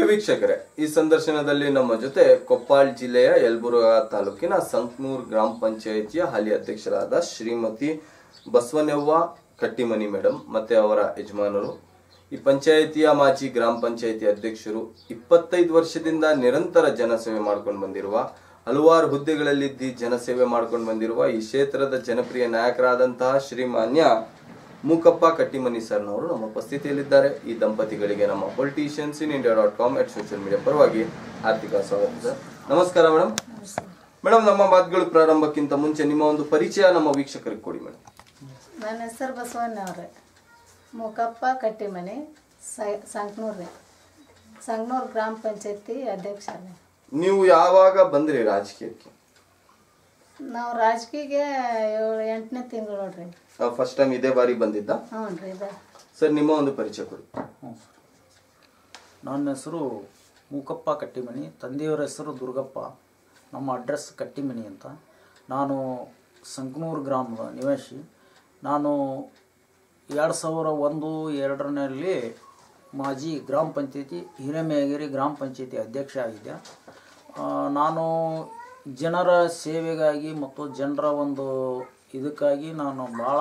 ವೀಕ್ಷಕರೇ ಈ ಸಂದರ್ಶನದಲ್ಲಿ ನಮ್ಮ ಜೊತೆ ಕೊಪ್ಪಾಳ್ ಜಿಲ್ಲೆಯ ಯಲಬುರ್ಗಾ ತಾಲೂಕಿನ ಸಂಕ್ನೂರ್ ಗ್ರಾಮ ಪಂಚಾಯಿತಿಯ ಹಾಲಿ ಅಧ್ಯಕ್ಷರಾದ ಶ್ರೀಮತಿ ಬಸವನವ್ವ ಕಟ್ಟಿಮನಿ ಮೇಡಮ್ ಮತ್ತೆ ಅವರ ಯಜಮಾನರು ಈ ಪಂಚಾಯಿತಿಯ ಮಾಜಿ ಗ್ರಾಮ ಪಂಚಾಯಿತಿ ಅಧ್ಯಕ್ಷರು ಇಪ್ಪತ್ತೈದು ವರ್ಷದಿಂದ ನಿರಂತರ ಜನಸೇವೆ ಮಾಡ್ಕೊಂಡು ಬಂದಿರುವ ಹಲವಾರು ಹುದ್ದೆಗಳಲ್ಲಿದ್ದಿ ಜನಸೇವೆ ಮಾಡ್ಕೊಂಡು ಬಂದಿರುವ ಈ ಕ್ಷೇತ್ರದ ಜನಪ್ರಿಯ ನಾಯಕರಾದಂತಹ ಶ್ರೀಮಾನ್ಯ ಮೂಕಪ್ಪ ಕಟ್ಟಿಮನಿ ಸರ್ನವರು ನಮ್ಮ ಉಪಸ್ಥಿತಿಯಲ್ಲಿದ್ದಾರೆ ಈ ದಂಪತಿಗಳಿಗೆ ನಮ್ಮ politicians in India dot com at social media ಪರವಾಗಿ ಆರ್ಥಿಕ ಸ್ವಾಗತ ಸರ್ ನಮಸ್ಕಾರ ಮೇಡಮ್ ಮೇಡಮ್ ನಮ್ಮ ಮಾತುಗಳು ಪ್ರಾರಂಭಕ್ಕಿಂತ ಮುಂಚೆ ನಿಮ್ಮ ಒಂದು ಪರಿಚಯ ನಮ್ಮ ವೀಕ್ಷಕರಿಗೆ ಕೊಡಿ ಮೇಡಮ್ ನನ್ನ ಹೆಸರು ಬಸವಣ್ಣವ್ರೆ ಮೂಕಪ್ಪ ಕಟ್ಟಿಮನೆ ಸೈ ಸಂಕ್ನೂರು ರೀ ಸಂಕ್ನೂರು ಗ್ರಾಮ ಪಂಚಾಯತಿ ಅಧ್ಯಕ್ಷ ರೀ ನೀವು ಯಾವಾಗ ಬಂದ್ರಿ ರಾಜಕೀಯಕ್ಕೆ ನಾವು ರಾಜಕೀಯಗೆ ಏಳು ಎಂಟನೇ ತಿಂಗಳು ನೋಡ್ರಿ ಫಸ್ಟ್ ಟೈಮ್ ಇದೇ ಬಾರಿ ಬಂದಿದ್ದ ಹ್ಞೂ ರೀ ಇದು ಸರ್ ನಿಮ್ಮ ಒಂದು ಪರಿಚಯ ಕೊಡಿ ಹ್ಞೂ ಸರ್ ನನ್ನ ಹೆಸರು ಮೂಕಪ್ಪ ಕಟ್ಟಿಮನಿ ತಂದೆಯವರ ಹೆಸರು ದುರ್ಗಪ್ಪ ನಮ್ಮ ಅಡ್ರೆಸ್ ಕಟ್ಟಿಮನಿ ಅಂತ ನಾನು ಸಂಕನೂರು ಗ್ರಾಮದ ನಿವಾಸಿ ನಾನು ಎರಡು ಸಾವಿರ ಒಂದು ಎರಡರಲ್ಲಿ ಮಾಜಿ ಗ್ರಾಮ ಪಂಚಾಯತಿ ಹಿರೇಮೇಗಿರಿ ಗ್ರಾಮ ಪಂಚಾಯತಿ ಅಧ್ಯಕ್ಷ ಆಗಿದ್ದೆ ಆ, ನಾನು ಜನರ ಸೇವೆಗಾಗಿ ಮತ್ತು ಜನರ ಒಂದು ಇದಕ್ಕಾಗಿ ನಾನು ಭಾಳ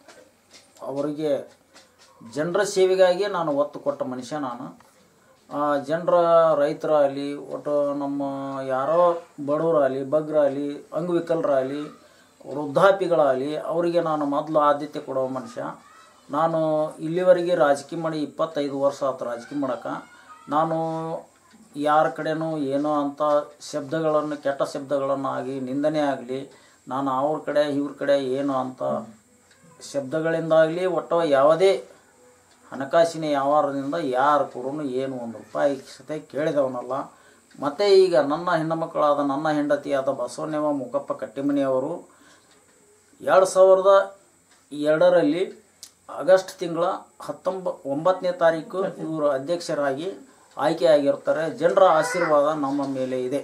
ಅವರಿಗೆ ಜನರ ಸೇವೆಗಾಗಿ ನಾನು ಒತ್ತು ಕೊಟ್ಟ ಮನುಷ್ಯ ನಾನು ಜನರ ರೈತರಾಗಲಿ ಒಟ್ಟು ನಮ್ಮ ಯಾರೋ ಬಡವರಾಗಲಿ ಬಗ್ರಾಗಲಿ ಅಂಗವಿಕಲರಾಗಲಿ ವೃದ್ಧಾಪಿಗಳಾಗಲಿ ಅವರಿಗೆ ನಾನು ಮೊದಲು ಆದ್ಯತೆ ಕೊಡೋ ಮನುಷ್ಯ ನಾನು ಇಲ್ಲಿವರೆಗೆ ರಾಜಕೀಯ ಮಾಡಿ ಇಪ್ಪತ್ತೈದು ವರ್ಷ ಆಯ್ತು ರಾಜಕೀಯ ಮಾಡೋಕೆ ನಾನು ಯಾರ ಕಡೆನೂ ಏನೋ ಅಂಥ ಶಬ್ದಗಳನ್ನು ಕೆಟ್ಟ ಶಬ್ದಗಳನ್ನು ಆಗಿ ನಿಂದನೆ ಆಗಲಿ ನಾನು ಅವ್ರ ಕಡೆ ಇವ್ರ ಕಡೆ ಏನು ಅಂತ ಶಬ್ದಗಳಿಂದಾಗಲಿ ಒಟ್ಟು ಯಾವುದೇ ಹಣಕಾಸಿನ ವ್ಯವಹಾರದಿಂದ ಯಾರು ಕೂಡ ಏನು ಒಂದು ರೂಪಾಯಿ ಸತೆ ಕೇಳಿದವನಲ್ಲ ಮತ್ತು ಈಗ ನನ್ನ ಹೆಣ್ಣುಮಕ್ಕಳಾದ ನನ್ನ ಹೆಂಡತಿಯಾದ ಬಸವಣ್ಣವ ಮುಖಪ್ಪ ಕಟ್ಟಿಮನಿಯವರು ಎರಡು ಸಾವಿರದ ಎರಡರಲ್ಲಿ ಆಗಸ್ಟ್ ತಿಂಗಳ ಹತ್ತೊಂಬ ಒಂಬತ್ತನೇ ತಾರೀಕು ಇವರು ಅಧ್ಯಕ್ಷರಾಗಿ ಆಯ್ಕೆಯಾಗಿರ್ತಾರೆ ಜನರ ಆಶೀರ್ವಾದ ನಮ್ಮ ಮೇಲೆ ಇದೆ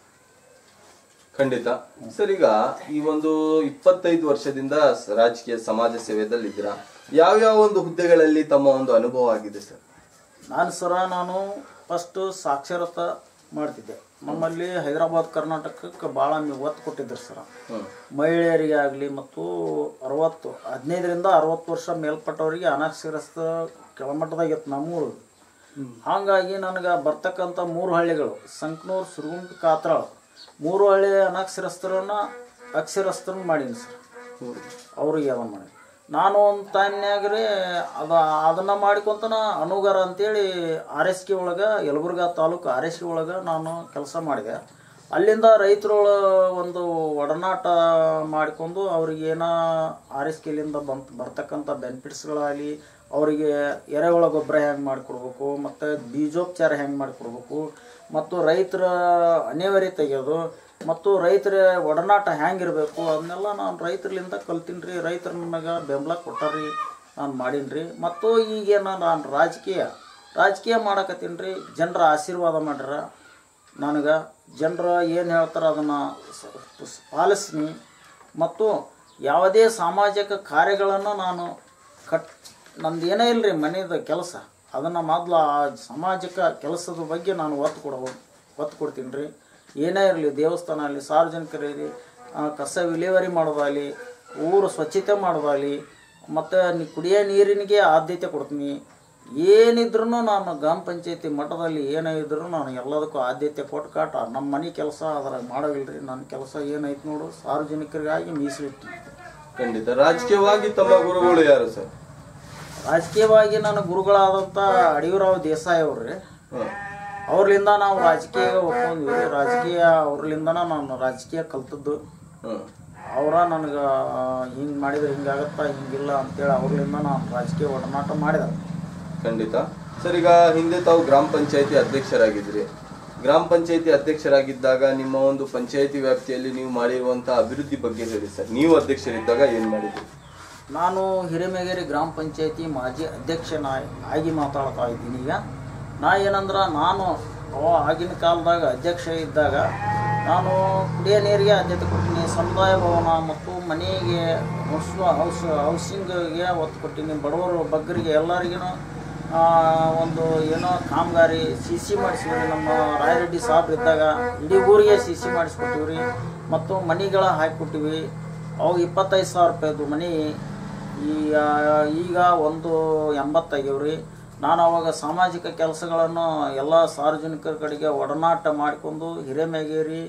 ಖಂಡಿತ ಸರ್ ಈಗ ಈ ಒಂದು ಇಪ್ಪತ್ತೈದು ವರ್ಷದಿಂದ ಸ- ರಾಜಕೀಯ ಸಮಾಜ ಸೇವೆಯಲ್ಲಿ ಇದ್ದೀರಾ ಯಾವ್ಯಾವ ಒಂದು ಹುದ್ದೆಗಳಲ್ಲಿ ತಮ್ಮ ಒಂದು ಅನುಭವ ಆಗಿದೆ ಸರ್ ನಾನು ಸರ ನಾನು ಫಸ್ಟು ಸಾಕ್ಷರತಾ ಮಾಡ್ತಿದ್ದೆ ನಮ್ಮಲ್ಲಿ ಹೈದರಾಬಾದ್ ಕರ್ನಾಟಕಕ್ಕೆ ಭಾಳ ಒತ್ತು ಕೊಟ್ಟಿದ್ರು ಸರ ಹ್ಮ್ ಮಹಿಳೆಯರಿಗೆ ಆಗಲಿ ಮತ್ತು ಅರವತ್ತು ಹದಿನೈದರಿಂದ ಅರವತ್ತು ವರ್ಷ ಮೇಲ್ಪಟ್ಟವರಿಗೆ ಅನಕ್ಷರಸ್ಥ ಕೆಳಮಟ್ಟದಾಗ ಇತ್ತು ನಮ್ಮೂರು ಹಾಗಾಗಿ ನನಗೆ ಬರ್ತಕ್ಕಂಥ ಮೂರು ಹಳ್ಳಿಗಳು ಸಂಕನೂರು ಸುರಗುಂಟ ಕಾತ್ರಾಳ ಮೂರು ಹಳ್ಳಿ ಅನಕ್ಷರಸ್ಥರನ್ನ ಅಕ್ಷರಸ್ಥರನ್ನ ಮಾಡೀನಿ ಸರ್ ಅವ್ರಿಗೆ ಅದನ್ನು ಮಾಡಿ ನಾನು ಒಂದು ಟೈಮ್ನ್ಯಾಗ ರೀ ಅದು ಅದನ್ನು ಮಾಡ್ಕೊತನ ಅನುಗಾರ ಅಂತೇಳಿ ಆರ್ ಎಸ್ ಕೆ ಒಳಗೆ Yelburga taluk R S K ಒಳಗೆ ನಾನು ಕೆಲಸ ಮಾಡಿದೆ ಅಲ್ಲಿಂದ ರೈತರೊಳ ಒಂದು ಒಡನಾಟ ಮಾಡಿಕೊಂಡು ಅವ್ರಿಗೆ ಏನೋ ಆರ್ ಎಸ್ ಕೆಲಿಂದ ಬಂತ ಬರ್ತಕ್ಕಂಥ ಬೆನಿಫಿಟ್ಸ್ಗಳಾಗಲಿ ಅವರಿಗೆ ಎರೆಹುಳ ಗೊಬ್ಬರ ಹೆಂಗೆ ಮಾಡಿಕೊಡ್ಬೇಕು ಮತ್ತು ಬೀಜೋಪಚಾರ ಹೆಂಗೆ ಮಾಡಿಕೊಡ್ಬೇಕು ಮತ್ತು ರೈತರ ಅನಿವಾರ್ಯ ತೆಗೆಯೋದು ಮತ್ತು ರೈತರ ಒಡನಾಟ ಹೆಂಗಿರಬೇಕು ಅದನ್ನೆಲ್ಲ ನಾನು ರೈತರ್ಲಿಂದ ಕಲ್ತೀನಿ ರೀ ರೈತರು ನನಗೆ ಬೆಂಬಲ ಕೊಟ್ಟಾರ್ರಿ ನಾನು ಮಾಡೀನಿ ರೀ ಮತ್ತು ಈಗೇನು ನಾನು ರಾಜಕೀಯ ರಾಜಕೀಯ ಮಾಡಕತ್ತೀನಿ ರೀ ಜನರ ಆಶೀರ್ವಾದ ಮಾಡ್ಯಾರ ನನಗೆ ಜನರು ಏನು ಹೇಳ್ತಾರೆ ಅದನ್ನು ಪಾಲಿಸ್ತೀನಿ ಮತ್ತು ಯಾವುದೇ ಸಾಮಾಜಿಕ ಕಾರ್ಯಗಳನ್ನು ನಾನು ಕಟ್ ನಂದು ಏನೇ ಇಲ್ಲ ರೀ ಮನೆಯದ ಕೆಲಸ ಅದನ್ನು ಮೊದಲು ಆ ಸಾಮಾಜಿಕ ಕೆಲಸದ ಬಗ್ಗೆ ನಾನು ಒತ್ತು ಕೊಡೋ ಒತ್ತು ಕೊಡ್ತೀನಿ ರೀ ಏನೇ ಇರಲಿ ದೇವಸ್ಥಾನ ಆಗಲಿ ಸಾರ್ವಜನಿಕರಲ್ಲಿ ಆ, ಕಸ ವಿಲೇವಾರಿ ಮಾಡೋದಾಗಲಿ ಊರು ಸ್ವಚ್ಛತೆ ಮಾಡೋದಾಗಲಿ ಮತ್ತು ನಿ ಕುಡಿಯೋ ನೀರಿನಿಗೆ ಆದ್ಯತೆ ಕೊಡ್ತೀನಿ ಏನಿದ್ರೂ ನಾನು ಗ್ರಾಮ ಪಂಚಾಯತಿ ಮಟ್ಟದಲ್ಲಿ ಏನೇ ಇದ್ರೂ ನಾನು ಎಲ್ಲದಕ್ಕೂ ಆದ್ಯತೆ ಕೊಟ್ಟು ಕಾಟ ನಮ್ಮ ಮನೆ ಕೆಲಸ ಅದ್ರಾಗ ಮಾಡೋದಿಲ್ರಿ ನನ್ನ ಕೆಲಸ ಏನೈತೆ ನೋಡು ಸಾರ್ವಜನಿಕರಿಗಾಗಿ ಮೀಸಲಿಟ್ಟು ಖಂಡಿತ ರಾಜಕೀಯವಾಗಿ ತಮ್ಮ ಗುರುಗಳು ಯಾರು ಸರ್ ರಾಜಕೀಯವಾಗಿ ನನ್ನ ಗುರುಗಳಾದಂಥ ಅಡಿಯೂರಾವ್ ದೇಸಾಯಿ ಅವ್ರಿ ಹ್ಮ್ ಅವ್ರಲಿಂದ ನಾವು ರಾಜಕೀಯ ಒಪ್ಕೊಂಡ್ವಿ ರೀ ರಾಜಕೀಯ ಅವ್ರಲಿಂದನ ನಾನು ರಾಜಕೀಯ ಕಲ್ತದ್ದು ಹ್ಮ್ ಅವರ ನನಗೆ ಹಿಂಗೆ ಮಾಡಿದ್ರೆ ಹಿಂಗಾಗತ್ತಾ ಹಿಂಗಿಲ್ಲ ಅಂತೇಳಿ ಅವ್ರಲಿಂದ ನಾನು ರಾಜಕೀಯ ಒಡನಾಟ ಮಾಡಿದೆ ಖಂಡಿತ ಸರ್ ಈಗ ಹಿಂದೆ ತಾವು ಗ್ರಾಮ ಪಂಚಾಯತಿ ಅಧ್ಯಕ್ಷರಾಗಿದ್ರಿ ಗ್ರಾಮ ಪಂಚಾಯತಿ ಅಧ್ಯಕ್ಷರಾಗಿದ್ದಾಗ ನಿಮ್ಮ ಒಂದು ಪಂಚಾಯತಿ ವ್ಯಾಪ್ತಿಯಲ್ಲಿ ನೀವು ಮಾಡಿರುವಂತಹ ಅಭಿವೃದ್ಧಿ ಬಗ್ಗೆ ಹೇಳಿ ಸರ್ ನೀವು ಅಧ್ಯಕ್ಷರಿದ್ದಾಗ ಏನ್ ಮಾಡಿದ್ರಿ ನಾನು ಹಿರೇಮೇಗೇರಿ ಗ್ರಾಮ ಪಂಚಾಯತಿ ಮಾಜಿ ಅಧ್ಯಕ್ಷನ ಆಗಿ ಮಾತಾಡ್ತಾ ಇದ್ದೀನಿ ಈಗ ನಾ ಏನಂದ್ರೆ ನಾನು ಅವ ಆಗಿನ ಕಾಲದಾಗ ಅಧ್ಯಕ್ಷ ಇದ್ದಾಗ ನಾನು ಕುಡಿಯೋ ನೀರಿಗೆ ಆದ್ಯತೆ ಕೊಟ್ಟಿನಿ ಸಮುದಾಯ ಭವನ ಮತ್ತು ಮನೆಗೆ ಹೌಸ್ ಹೌಸ್ ಹೌಸಿಂಗ್ಗೆ ಒತ್ತು ಕೊಟ್ಟಿನಿ ಬಡವರು ಬಗ್ಗರಿಗೆ ಎಲ್ಲರಿಗೂ ಆ, ಒಂದು ಏನೋ ಕಾಮಗಾರಿ ಸಿ ಸಿ ಮಾಡಿಸಿವ್ರಿ ನಮ್ಮ ರಾಯರೆಡ್ಡಿ ಸಾಹೇಬ್ರು ಇದ್ದಾಗ ಇಡೀ ಊರಿಗೆ ಸಿ ಸಿ ಮಾಡಿಸ್ಕೊಟ್ಟಿವ್ರಿ ಮತ್ತು ಮನಿಗಳ ಹಾಕಿಕೊಟ್ಟಿವಿ ಅವಾಗ ಇಪ್ಪತ್ತೈದು ಸಾವಿರ ರೂಪಾಯಿದು ಮನಿ ಈ ಆ, ಈಗ ಒಂದು ಎಂಬತ್ತಾಗ್ಯವ್ರಿ ನಾನು ಅವಾಗ ಸಾಮಾಜಿಕ ಕೆಲಸಗಳನ್ನು ಎಲ್ಲ ಸಾರ್ವಜನಿಕರ ಕಡೆಗೆ ಒಡನಾಟ ಮಾಡಿಕೊಂಡು ಹಿರೇಮೇಗೇರಿ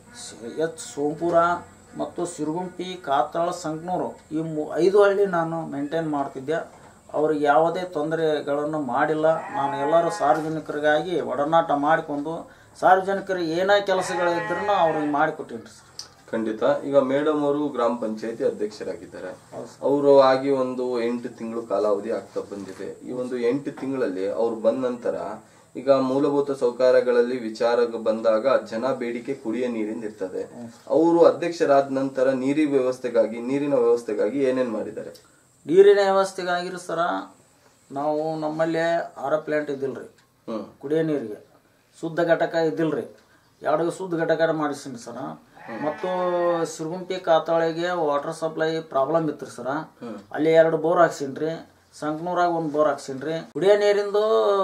ಸ- ಎಚ್ ಸೋಂಪುರ ಮತ್ತು ಸಿರುಗುಂಪಿ ಕಾತಾಳ ಸಂಕನೂರು ಈ ಮೂ ಐದು ಹಳ್ಳಿ ನಾನು ಮೇಂಟೈನ್ ಮಾಡ್ತಿದ್ದೆ ಅವ್ರಿಗೆ ಯಾವುದೇ ತೊಂದರೆಗಳನ್ನು ಮಾಡಿಲ್ಲ ನಾನು ಎಲ್ಲರೂ ಸಾರ್ವಜನಿಕರಿಗಾಗಿ ಒಡನಾಟ ಮಾಡಿಕೊಂಡು ಸಾರ್ವಜನಿಕರಿಗೆ ಏನೇ ಕೆಲಸಗಳು ಇದ್ರೂ ಅವ್ರಿಗೆ ಮಾಡಿಕೊಟ್ಟೀನಿ ಸರ್ ಖಂಡಿತ ಈಗ ಮೇಡಮ್ ಅವರು ಗ್ರಾಮ ಪಂಚಾಯತಿ ಅಧ್ಯಕ್ಷರಾಗಿದ್ದಾರೆ ಅವರು ಆಗಿ ಒಂದು ಎಂಟು ತಿಂಗಳು ಕಾಲಾವಧಿ ಆಗ್ತಾ ಬಂದಿದೆ ಈ ಒಂದು ಎಂಟು ತಿಂಗಳಲ್ಲಿ ಅವ್ರು ಬಂದ ನಂತರ ಈಗ ಮೂಲಭೂತ ಸೌಕರ್ಯಗಳಲ್ಲಿ ವಿಚಾರ ಬಂದಾಗ ಜನ ಬೇಡಿಕೆ ಕುಡಿಯ ನೀರಿಂದ ಇರ್ತದೆ ಅವರು ಅಧ್ಯಕ್ಷರಾದ ನಂತರ ನೀರಿ ವ್ಯವಸ್ಥೆಗಾಗಿ ನೀರಿನ ವ್ಯವಸ್ಥೆಗಾಗಿ ಏನೇನ್ ಮಾಡಿದ್ದಾರೆ ನೀರಿನ ವ್ಯವಸ್ಥೆಗಾಗಿರಿ ಸರ ನಾವು ನಮ್ಮಲ್ಲಿ ಆರ ಪ್ಲ್ಯಾಂಟ್ ಇದ್ದಿಲ್ರಿ ಹ್ಮ್ ಕುಡಿಯೋ ನೀರಿಗೆ ಶುದ್ಧ ಘಟಕ ಇದ್ದಿಲ್ರಿ ಎರಡು ಶುದ್ಧ ಘಟಕ ಮಾಡಿಸೀನಿ ಸರ ಮತ್ತು ಸಿರುಗುಂಪಿ ಕಾತಾಳಿಗೆ ವಾಟರ್ ಸಪ್ಲೈ ಪ್ರಾಬ್ಲಮ್ ಇತ್ತು ಸರ ಅಲ್ಲಿ ಎರಡು ಬೋರ್ ಹಾಕ್ಸೀನ್ರಿ ಸಂಕನೂರಾಗ ಒಂದು ಬೋರ್ ಹಾಕ್ಸೀನ್ರಿ ಕುಡಿಯೋ ನೀರಿಂದು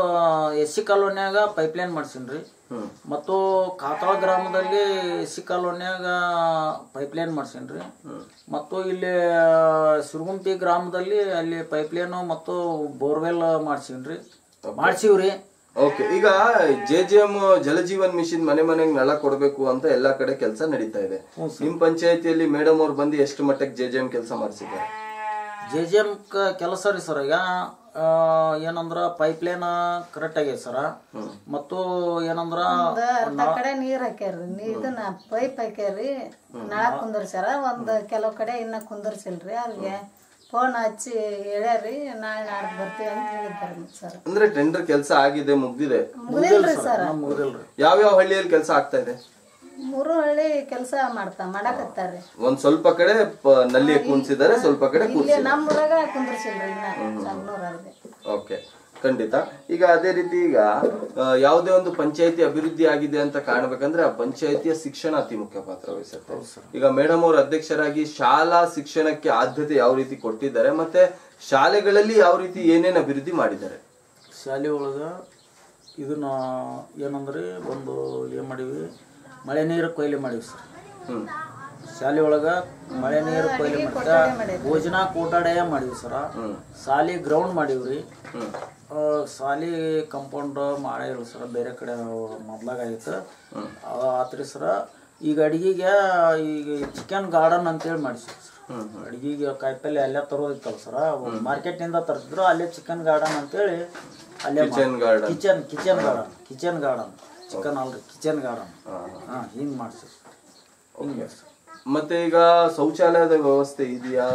ಎಸ್ ಸಿ ಕಾಲೋನ್ಯಾಗ ಪೈಪ್ಲೈನ್ ಮಾಡ್ಸೀನ್ರಿ ಹ್ಮ್ ಮತ್ತು ಕಾತಾಳ ಗ್ರಾಮದಲ್ಲಿ ಎಸ್ ಸಿ ಕಾಲೋನ್ಯಾಗ ಪೈಪ್ಲೈನ್ ಮಾಡ್ಸೀನ್ರಿ ಮತ್ತು ಇಲ್ಲಿ ಸಿರುಗುಂಪಿ ಗ್ರಾಮದಲ್ಲಿ ಅಲ್ಲಿ ಪೈಪ್ಲೈನು ಮತ್ತು ಬೋರ್ವೆಲ್ ಮಾಡ್ಸೀನ್ರಿ ಮಾಡ್ಸೀವ್ರಿ ಓಕೆ ಈಗ J J M Jal Jeevan mission ಮನೆ ಮನೆಗೆ ನಳ ಕೊಡಬೇಕು ಅಂತ ಎಲ್ಲಾ ಕಡೆ ಕೆಲಸ ನಡೀತಾ ಇದೆ ನಿಮ್ ಪಂಚಾಯತಿಯಲ್ಲಿ ಮೇಡಮ್ ಅವ್ರು ಬಂದು ಎಷ್ಟು ಮಟ್ಟಕ್ಕೆ ಜೆ ಜೆ ಎಂ ಕೆಲಸ ಮಾಡಿಸಿದ್ದಾರೆ ಜೆ ಜೆ ಎಮ್ ಕೆಲಸ ರೀ ಸರ್ ಈಗ ಆ, ಏನಂದ್ರ ಪೈಪ್ಲೈನ್ ಕರೆಕ್ಟ್ ಆಗೈತೆ ಸರ ಮತ್ತು ಏನಂದ್ರ ಒಂದ್ ಅರ್ಧ ಕಡೆ ನೀರ್ ಹಾಕ್ಯಾರ್ರಿ ನೀ ಇದನ್ನ ಪೈಪ್ ಹಾಕ್ಯಾರ್ರಿ ನಳ ಕುಂದರ್ಸ್ಯಾರ ಒಂದ್ ಕೆಲವ್ ಕಡೆ ಇನ್ನ ಕುಂದರ್ಸಿಲ್ರಿ ಅವ್ರಿಗೆ ಫೋನ್ ಹಚ್ಚಿ ಹೇಳ್ಯಾರಿ ನಾಳೆ ನಾಡ್ದು ಬರ್ತೀವಿ ಅಂತ ಹೇಳಿದ್ದಾರೆ ಸರ್ ಅಂದ್ರೆ ಟೆಂಡರ್ ಕೆಲಸ ಆಗಿದೆ ಮುಗ್ದಿದೆ ಮುಗಿದಿಲ್ರಿ ಸರ್ ಮುಗಿದಿಲ್ರಿ ಯಾವ್ಯಾವ ಹಳ್ಳಿಯಲ್ಲಿ ಕೆಲಸ ಆಗ್ತಾ ಇದೆ ಮೂರು ಹಳ್ಳಿ ಕೆಲಸ ಮಾಡ್ತಾ ಮಾಡಕತ್ತಾರ್ರಿ ಒಂದ್ ಸ್ವಲ್ಪ ಕಡೆ ಪ- ನಲ್ಲಿ ಕುಂಸಿದ್ದಾರೆ ಸ್ವಲ್ಪ ಕಡೆ ಇಲ್ಲಿ ನಮ್ಮ ಊರಾಗ ಕುಂದರ್ಸಿಲ್ರಿ ಇನ್ನ ಸಂಗನೂರಲ್ಲಿ ಓಕೆ ಖಂಡಿತ ಈಗ ಅದೇ ರೀತಿ ಈಗ ಆ, ಯಾವುದೇ ಒಂದು ಪಂಚಾಯತಿ ಅಭಿವೃದ್ಧಿ ಆಗಿದೆ ಅಂತ ಕಾಣ್ಬೇಕಂದ್ರೆ ಆ ಪಂಚಾಯತಿಯ ಶಿಕ್ಷಣ ಅತಿ ಮುಖ್ಯ ಪಾತ್ರ ವಹಿಸುತ್ತೆ ಈಗ ಮೇಡಮ್ ಅವರು ಅಧ್ಯಕ್ಷರಾಗಿ ಶಾಲಾ ಶಿಕ್ಷಣಕ್ಕೆ ಆದ್ಯತೆ ಯಾವ ರೀತಿ ಕೊಟ್ಟಿದ್ದಾರೆ ಮತ್ತೆ ಶಾಲೆಗಳಲ್ಲಿ ಯಾವ ರೀತಿ ಏನೇನ್ ಅಭಿವೃದ್ಧಿ ಮಾಡಿದ್ದಾರೆ ಶಾಲೆ ಒಳಗೆ ಇದನ್ನ ಏನಂದ್ರೆ ಒಂದು ಏನು ಮಾಡೀವಿ ಮಳೆ ನೀರು ಕೊಯ್ಲಿ ಮಾಡೀವಿ ಸರ್ ಹ್ಮ್ ಶಾಲೆ ಒಳಗೆ ಮಳೆ ನೀರು ಕೊಯ್ಲಿ ಮಾಡ್ತಾ ಭೋಜನ ಕೂಟಾಡಯ ಮಾಡೀವಿ ಸರ ಶಾಲಿ ಗ್ರೌಂಡ್ ಮಾಡೀವ್ರಿ ಹ್ಮ್ ಆ, ಶಾಲಿ ಕಂಪೌಂಡ್ ಮಾಡಿಲ್ಲ ಸರ ಬೇರೆ ಕಡೆ ಮೊದ್ಲಾಗಾಗಿತ್ತು ಅದು ಆತ್ರಿ ಸರ ಈಗ ಅಡಿಗೆಗೆ ಈಗ ಚಿಕನ್ ಗಾರ್ಡನ್ ಅಂತೇಳಿ ಮಾಡಿಸಿವಿ ಸರ್ ಅಡಿಗೆಗೆ ಕಾಯಿಪಲ್ಲೆ ಅಲ್ಲೇ ತರೋದಿತ್ತಲ್ಲ ಸರ ಮಾರ್ಕೆಟ್ನಿಂದ ತರಿಸಿದ್ರು ಅಲ್ಲೇ ಚಿಕನ್ ಗಾರ್ಡನ್ ಅಂತೇಳಿ ಅಲ್ಲೇ kitchen garden kitchen kitchen garden kitchen garden chicken ಅಲ್ರಿ ಕಿಚನ್ ಗಾರ್ಡನ್ ಹಾಂ ಹಿಂಗೆ ಮಾಡಿಸಿ ಹಿಂಗೆ ಸರ್ ಮತ್ತೆ ಈಗ ಶೌಚಾಲಯದ ವ್ಯವಸ್ಥೆ ಇದೆಯಾ